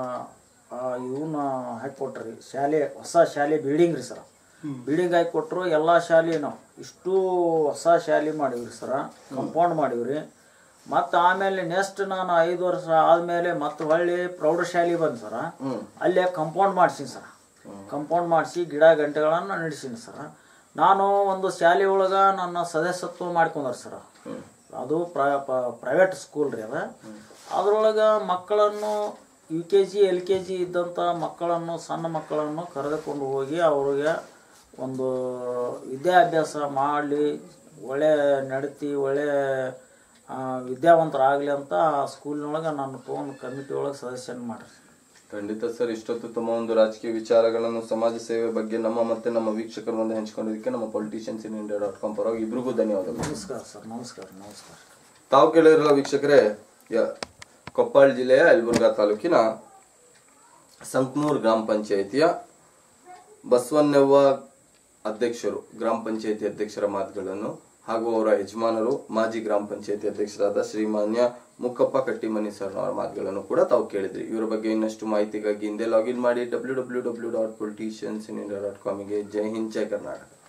ಇವನ್ನ ಹಾಕಿಕೊಟ್ರಿ ಶಾಲೆ ಹೊಸ ಶಾಲೆ ಬಿಲ್ಡಿಂಗ್ ರೀ ಸರ ಬಿಲ್ಡಿಂಗ್ ಹಾಕಿ ಕೊಟ್ಟರು ಎಲ್ಲ ಶಾಲೆನೂ ಇಷ್ಟು ಹೊಸ ಶಾಲೆ ಮಾಡಿವ್ರಿ ಸರ ಕಂಪೌಂಡ್ ಮಾಡಿವ್ರಿ ಮತ್ತು ಆಮೇಲೆ ನೆಕ್ಸ್ಟ್ ನಾನು ಐದು ವರ್ಷ ಆದಮೇಲೆ ಮತ್ತೆ ಹೊಳ್ಳಿ ಪ್ರೌಢಶಾಲೆ ಬಂದು ಸರ ಅಲ್ಲೇ ಕಂಪೌಂಡ್ ಮಾಡ್ಸೀನಿ ಸರ ಕಂಪೌಂಡ್ ಮಾಡಿಸಿ ಗಿಡ ಗಂಟೆಗಳನ್ನು ನಡೆಸೀನಿ ಸರ್ ನಾನು ಒಂದು ಶಾಲೆ ಒಳಗೆ ನನ್ನ ಸದಸ್ಯತ್ವ ಮಾಡ್ಕೊಂಡ್ರೆ ಸರ್ ಅದು ಪ್ರೈವೇಟ್ ಸ್ಕೂಲ್ ರೀ ಅದ ಅದ್ರೊಳಗೆ ಮಕ್ಕಳನ್ನು U K G L K G ಇದ್ದಂಥ ಮಕ್ಕಳನ್ನು ಸಣ್ಣ ಮಕ್ಕಳನ್ನು ಕರೆದುಕೊಂಡು ಹೋಗಿ ಅವ್ರಿಗೆ ಒಂದು ವಿದ್ಯಾಭ್ಯಾಸ ಮಾಡಲಿ ಒಳ್ಳೆ ನಡತಿ ಒಳ್ಳೆ ಆ, ವಿದ್ಯಾವಂತರಾಗಲಿ ಅಂತ ಆ ಸ್ಕೂಲ್ನೊಳಗೆ ನಾನು ತೊಗೊಂಡು ಕಮಿಟಿ ಒಳಗೆ ಸದಸ್ಯನ ಮಾಡ್ರಿ ಖಂಡಿತ ಸರ್ ಇಷ್ಟೊತ್ತು ತಮ್ಮ ಒಂದು ರಾಜಕೀಯ ವಿಚಾರಗಳನ್ನು ಸಮಾಜ ಸೇವೆ ಬಗ್ಗೆ ನಮ್ಮ ಮತ್ತೆ ನಮ್ಮ ವೀಕ್ಷಕರ ಮುಂದೆ ಹಂಚ್ಕೊಂಡಿದ್ದಕ್ಕೆ ನಮ್ಮ politicians in India dot com ಪರವಾಗಿ ಇಬ್ರಿಗೂ ಧನ್ಯವಾದಗಳು ನಮಸ್ಕಾರ ಸರ್ ನಮಸ್ಕಾರ ನಮಸ್ಕಾರ ತಾವು ಕೇಳಿರಲ್ಲ ವೀಕ್ಷಕರೇ ಯ- ಕೊಪ್ಪಳ ಜಿಲ್ಲೆಯ ಯಲಬುರ್ಗಾ ತಾಲೂಕಿನ ಸಂಕ್ನೂರ್ ಗ್ರಾಮ ಪಂಚಾಯಿತಿಯ ಬಸವಣ್ಣವ್ವ ಅಧ್ಯಕ್ಷರು ಗ್ರಾಮ ಪಂಚಾಯಿತಿ ಅಧ್ಯಕ್ಷರ ಮಾತುಗಳನ್ನು ಹಾಗೂ ಅವರ ಯಜಮಾನರು ಮಾಜಿ ಗ್ರಾಮ ಪಂಚಾಯಿತಿ ಅಧ್ಯಕ್ಷರಾದ ಶ್ರೀಮಾನ್ಯ ಮುಕ್ಕಪ್ಪ ಕಟ್ಟಿಮನಿ ಸರ್ ಅವರ ಮಾತುಗಳನ್ನು ಕೂಡ ತಾವು ಕೇಳಿದ್ರಿ ಇವರ ಬಗ್ಗೆ ಇನ್ನಷ್ಟು ಮಾಹಿತಿಗಾಗಿ ಹಿಂದೆ ಲಾಗಿನ್ ಮಾಡಿ W W W dot politicians in India dot ಕಾಮಿಗೆ ಜೈ ಹಿಂದ್ ಜೈ ಕರ್ನಾಟಕ